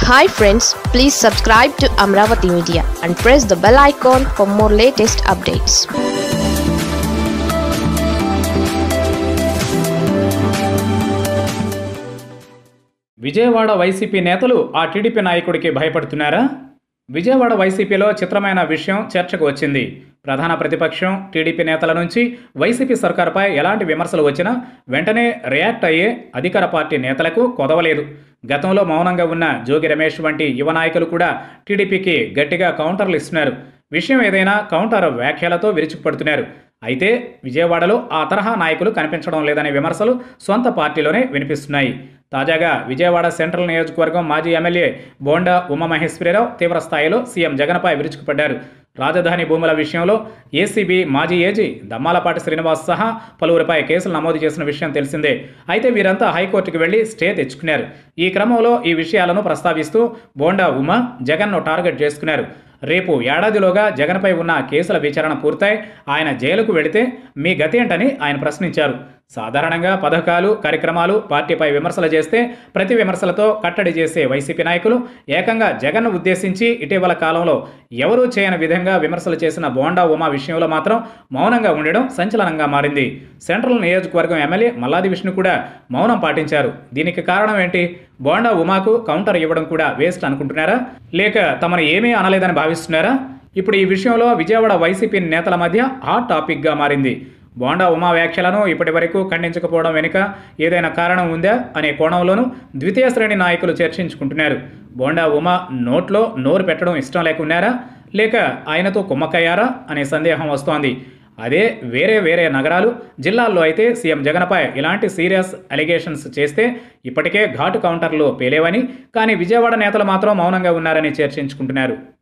hi friends please subscribe to Amaravati media and press the bell icon for more latest updates Vijayawada YCP నేతలు ఆ TDP నాయకుడికి భయపడుతున్నారా విజయవాడ వైసీపీలో చిత్రమైన విషయం చర్చకు వచ్చింది ప్రధాన ప్రతిపక్షం టీడీపీ నేతల నుంచి వైసీపీ సర్కారుపై ఎలాంటి విమర్శలు వచ్చినా వెంటనే రియాక్ట్ అయ్యే అధికార పార్టీ నేతలకు కొదవలేదు గతంలో మౌనంగా ఉన్న జోగి రమేష్ వంటి యువ నాయకులు కూడా టీడీపీకి గట్టిగా కౌంటర్లు ఇస్తున్నారు విషయం ఏదైనా కౌంటర్ వ్యాఖ్యలతో విరుచుకుపడుతున్నారు అయితే విజయవాడలో ఆ తరహా నాయకులు కనిపించడం లేదనే విమర్శలు సొంత పార్టీలోనే వినిపిస్తున్నాయి తాజాగా విజయవాడ సెంట్రల్ నియోజకవర్గం మాజీ ఎమ్మెల్యే బోండా ఉమామహేశ్వరరావు తీవ్ర స్థాయిలో సీఎం జగన్పై విరుచుకుపడ్డారు రాజధాని భూముల విషయంలో ఏసీబీ మాజీ ఏజీ దమ్మాలపాటి శ్రీనివాస్ సహా పలువురిపై కేసులు నమోదు చేసిన విషయం తెలిసిందే అయితే వీరంతా హైకోర్టుకు వెళ్లి స్టే తెచ్చుకున్నారు ఈ క్రమంలో ఈ విషయాలను ప్రస్తావిస్తూ బోండా ఉమా జగన్ను టార్గెట్ చేసుకున్నారు రేపు ఏడాదిలోగా జగన్పై ఉన్న కేసుల విచారణ పూర్తయి ఆయన జైలుకు వెళితే మీ గతి ఏంటని ఆయన ప్రశ్నించారు సాధారణంగా పథకాలు కార్యక్రమాలు పార్టీపై విమర్శలు చేస్తే ప్రతి విమర్శలతో కట్టడి చేసే వైసీపీ నాయకులు ఏకంగా జగన్ను ఉద్దేశించి ఇటీవల కాలంలో ఎవరూ చేయని విధంగా విమర్శలు చేసిన బోండా ఉమా విషయంలో మాత్రం మౌనంగా ఉండడం సంచలనంగా మారింది సెంట్రల్ నియోజకవర్గం ఎమ్మెల్యే మల్లాది విష్ణు కూడా మౌనం పాటించారు దీనికి కారణం ఏంటి బోండా ఉమాకు కౌంటర్ ఇవ్వడం కూడా వేస్ట్ అనుకుంటున్నారా లేక తమను ఏమీ అనలేదని భావిస్తున్నారా ఇప్పుడు ఈ విషయంలో విజయవాడ వైసీపీ నేతల మధ్య హాట్ టాపిక్గా మారింది బోండా ఉమా వ్యాఖ్యలను ఇప్పటి వరకు ఖండించకపోవడం వెనుక ఏదైనా కారణం ఉందా అనే కోణంలోనూ ద్వితీయ శ్రేణి నాయకులు చర్చించుకుంటున్నారు బోండా ఉమా నోట్లో నోరు పెట్టడం ఇష్టం లేకున్నారా లేక ఆయనతో కుమ్మక్కయ్యారా అనే సందేహం వస్తోంది అదే వేరే వేరే నగరాలు జిల్లాల్లో అయితే సీఎం జగన్పై ఇలాంటి సీరియస్ అలిగేషన్స్ చేస్తే ఇప్పటికే ఘాటు కౌంటర్లు పేలేవని కానీ విజయవాడ నేతలు మాత్రం మౌనంగా ఉన్నారని చర్చించుకుంటున్నారు